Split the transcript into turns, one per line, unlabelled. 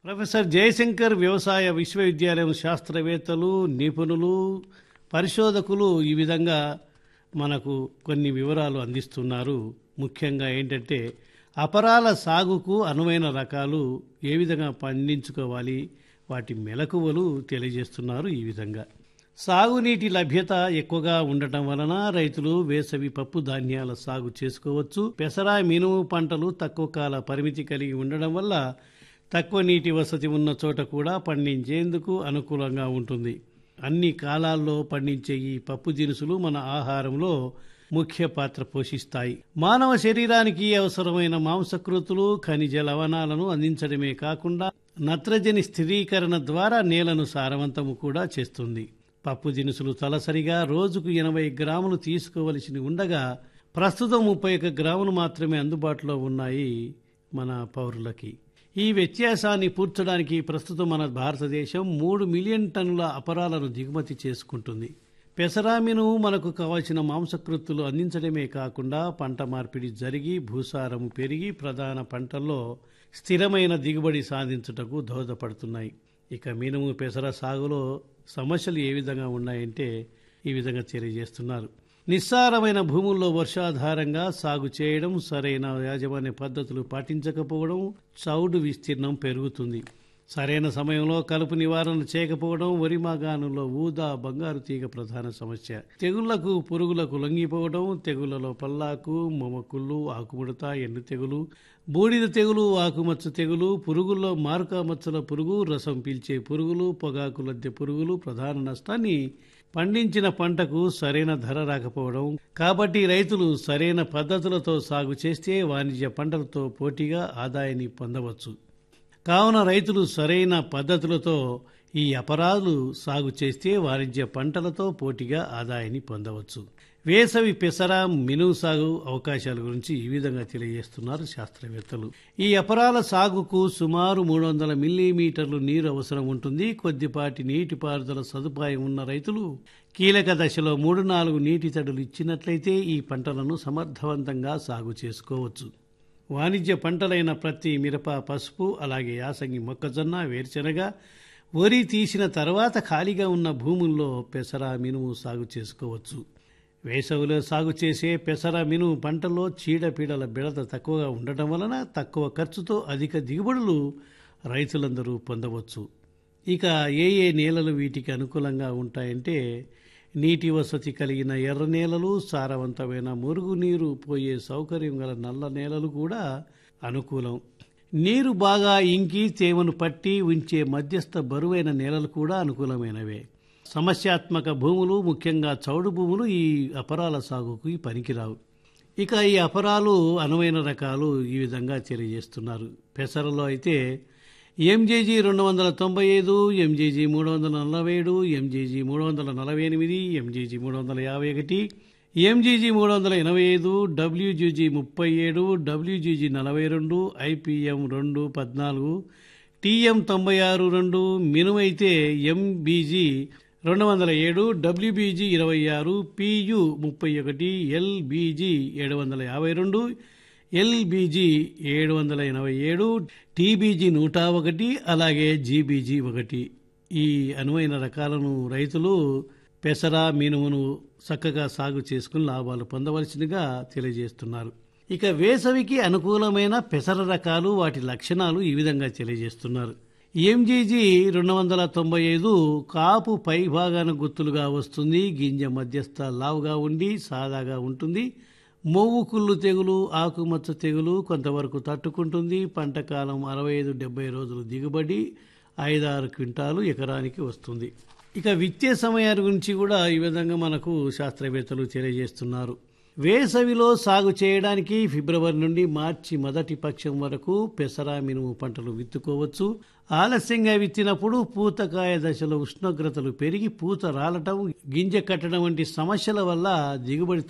professor Jayashankar వ్యవసాయ విశ్వవిద్యాలయం శాస్త్రవేత్తలు నిపుణులు పరిశోధకులు ఈ విధంగా మనకు కొన్ని వివరాలు అందిస్తున్నారు ముఖ్యంగా ఏంటంటే అపరాల సాగుకు అనువైన రకాలు ఏ విధంగా పండించుకోవాలి వాటి మెలకువలు తెలియజేస్తున్నారు ఈ విధంగా సాగునీటి లభ్యత ఎక్కువగా ఉండటం వలన రైతులు వేసవి పప్పు ధాన్యాల సాగు చేసుకోవచ్చు పెసర మినుము పంటలు తక్కువ కాల పరిమితి కలిగి ఉండడం వల్ల తక్కువ నీటి వసతి ఉన్న చోట కూడా పండించేందుకు అనుకూలంగా ఉంటుంది అన్ని కాలాల్లో పండించే ఈ పప్పు దినుసులు మన ఆహారంలో ముఖ్య పాత్ర పోషిస్తాయి మానవ శరీరానికి అవసరమైన మాంసకృతులు ఖనిజ లవణాలను అందించడమే కాకుండా నత్రజని స్థిరీకరణ ద్వారా నేలను సారవంతము కూడా చేస్తుంది పప్పు దినుసులు తలసరిగా రోజుకు ఎనభై గ్రాములు తీసుకోవలసి ఉండగా ప్రస్తుతం ముప్పై ఒక్క గ్రాములు మాత్రమే అందుబాటులో ఉన్నాయి మన పౌరులకి ఈ వ్యత్యాసాన్ని పూడ్చడానికి ప్రస్తుతం మన భారతదేశం మూడు మిలియన్ టన్నుల అపరాలను దిగుమతి చేసుకుంటుంది పెసరామిను మనకు కావలసిన మాంసకృత్తులు అందించడమే కాకుండా పంట మార్పిడి జరిగి భూసారము పెరిగి ప్రధాన పంటల్లో స్థిరమైన దిగుబడి సాధించుటకు దోహదపడుతున్నాయి ఇక మినుము పెసర సాగులో సమస్యలు ఏ విధంగా ఉన్నాయంటే ఈ విధంగా తెలియజేస్తున్నారు నిస్సారమైన భూముల్లో వర్షాధారంగా సాగు చేయడం సరైన యాజమాన్య పద్ధతులు పాటించకపోవడం చౌడు విస్తీర్ణం పెరుగుతుంది సరైన సమయంలో కలుపు నివారణ చేయకపోవడం వరి మాగాణంలో ఊదా బంగారు తీగ ప్రధాన సమస్య తెగుళ్లకు పురుగులకు లొంగిపోవడం తెగుళ్లలో పల్లాకు మొమకుళ్ళు ఆకుముడత ఎండు తెగులు బూడిద తెగులు ఆకుమచ్చ తెగులు పురుగుల్లో మారుకా మచ్చల పురుగు రసం పీల్చే పురుగులు పొగాకు లద్దె పురుగులు ప్రధాన నష్టాన్ని పండించిన పంటకు సరైన ధర రాకపోవడం కాబట్టి రైతులు సరైన పద్ధతులతో సాగు చేస్తే వాణిజ్య పంటలతో పోటీగా ఆదాయాన్ని పొందవచ్చు కావున రైతులు సరైన పద్ధతులతో ఈ అపరాధులు సాగు చేస్తే వాణిజ్య పంటలతో పోటీగా ఆదాయాన్ని పొందవచ్చు వేసవి పెసర మినువు సాగు అవకాశాల గురించి ఈ విధంగా తెలియజేస్తున్నారు శాస్త్రవేత్తలు ఈ అపరాల సాగుకు సుమారు మూడు వందల మిల్లీమీటర్లు నీరు అవసరం ఉంటుంది కొద్దిపాటి నీటిపారుదల సదుపాయం ఉన్న రైతులు కీలక దశలో మూడు నాలుగు నీటి తడులు ఇచ్చినట్లయితే ఈ పంటలను సమర్థవంతంగా సాగు చేసుకోవచ్చు వాణిజ్య పంటలైన ప్రతి మిరప పసుపు అలాగే యాసంగి మొక్కజొన్న వేరుశెనగ వరి తీసిన తర్వాత ఖాళీగా ఉన్న భూముల్లో పెసర మినుము సాగు చేసుకోవచ్చు వేసవిలో సాగు చేసే పెసర మినుము పంటల్లో చీడపీడల బిడత తక్కువగా ఉండటం వలన తక్కువ ఖర్చుతో అధిక దిగుబడులు రైతులందరూ పొందవచ్చు ఇక ఏ ఏ నేలలు వీటికి అనుకూలంగా ఉంటాయంటే నీటి వసతి కలిగిన ఎర్ర నేలలు సారవంతమైన మురుగునీరు పోయే సౌకర్యం గల నల్ల నేలలు కూడా అనుకూలం నీరు బాగా ఇంకి తేమను పట్టి ఉంచే మధ్యస్థ బరువైన నేలలు కూడా అనుకూలమైనవే సమస్యాత్మక భూములు ముఖ్యంగా చౌడు భూములు ఈ అపరాల సాగుకు పనికిరావు ఇక ఈ అపరాలు అనువైన రకాలు ఈ విధంగా తెలియజేస్తున్నారు పెసరలో అయితే ఎంజేజీ రెండు వందల తొంభై ఐదు ఎంజేజీ మూడు వందల నలభై ఏడు ఎంజేజీ మూడు వందల నలభై ఎనిమిది ఎంజేజీ మూడు వందల యాభై ఒకటి ఎంజీజీ మూడు వందల ఎనభై ఐదు డబ్ల్యూజీజీ ముప్పై ఏడు డబ్ల్యూజీజీ నలభై రెండు ఐపీఎం రెండు పద్నాలుగు టీఎం తొంభై ఆరు రెండు మినుమైతే ఎంబీజీ రెండు వందల ఏడు డబ్ల్యూబీజీ ఇరవై ఆరు పియు ముప్పై ఒకటి ఎల్బీజీ ఏడు వందల యాభై రెండు ఎల్బీజీ ఏడు వందల ఎనభై ఏడు టీబీజీ నూట ఒకటి అలాగే జీబీజీ ఒకటి ఈ అనువైన రకాలను రైతులు పెసర మినుమును చక్కగా సాగు చేసుకుని లాభాలు పొందవలసిందిగా తెలియజేస్తున్నారు ఇక వేసవికి అనుకూలమైన పెసర రకాలు వాటి లక్షణాలు ఈ విధంగా తెలియజేస్తున్నారు ఎంజీజీ రెండు వందల తొంభై ఐదు కాపు పై భాగాన గుత్తులుగా వస్తుంది గింజ మధ్యస్థ లావుగా ఉండి సాదాగా ఉంటుంది మొవ్వు కుళ్ళు తెగులు ఆకుమచ్చ తెగులు కొంతవరకు తట్టుకుంటుంది పంట కాలం అరవై ఐదు డెబ్బై రోజులు దిగుబడి ఐదారు క్వింటాలు ఎకరానికి వస్తుంది ఇక విత్తే సమయాల గురించి కూడా ఈ విధంగా మనకు శాస్త్రవేత్తలు తెలియజేస్తున్నారు వేసవిలో సాగు చేయడానికి ఫిబ్రవరి నుండి మార్చి మొదటి పక్షం వరకు పెసర మినుము పంటలు విత్తుకోవచ్చు ఆలస్యంగా విత్తినప్పుడు పూతకాయ దశలో ఉష్ణోగ్రతలు పెరిగి పూత రాలటం గింజ కట్టడం వంటి సమస్యల వల్ల దిగుబడి